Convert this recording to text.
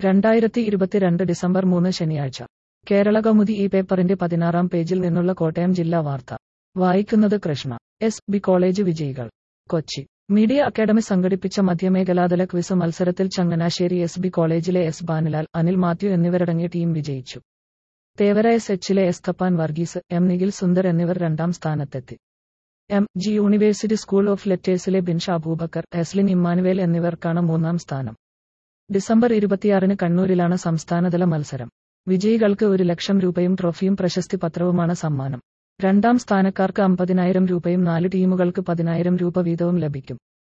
രണ്ടായിരത്തി ഇരുപത്തിരണ്ട് ഡിസംബർ മൂന്ന് ശനിയാഴ്ച കേരള കൗമുദി ഈ പേപ്പറിന്റെ പതിനാറാം പേജിൽ നിന്നുള്ള കോട്ടയം ജില്ലാ വാർത്ത വായിക്കുന്നത് കൃഷ്ണ എസ് ബി കോളേജ് വിജയികൾ കൊച്ചി മീഡിയ അക്കാദമി സംഘടിപ്പിച്ച മധ്യമേഖലാതല ക്വിസ് മത്സരത്തിൽ ചങ്ങനാശ്ശേരി എസ് ബി കോളേജിലെ എസ് ബാനുലാൽ അനിൽ മാത്യു എന്നിവരടങ്ങിയ ടീം വിജയിച്ചു തേവര എസ് എച്ചിലെ എസ് തപ്പാൻ വർഗീസ് എം നിഖിൽ സുന്ദർ എന്നിവർ രണ്ടാം സ്ഥാനത്തെത്തി M G university school of ലെറ്റേഴ്സിലെ ബിൻഷ അബൂബക്കർ എസ്ലിൻ ഇമ്മാനുവേൽ എന്നിവർക്കാണ് മൂന്നാം സ്ഥാനം ഡിസംബർ ഇരുപത്തിയാറിന് കണ്ണൂരിലാണ് സംസ്ഥാനതല മത്സരം വിജയികൾക്ക് ഒരു ലക്ഷം രൂപയും ട്രോഫിയും പ്രശസ്തി പത്രവുമാണ് സമ്മാനം രണ്ടാം സ്ഥാനക്കാർക്ക് അമ്പതിനായിരം രൂപയും നാല് ടീമുകൾക്ക് പതിനായിരം രൂപ വീതവും ലഭിക്കും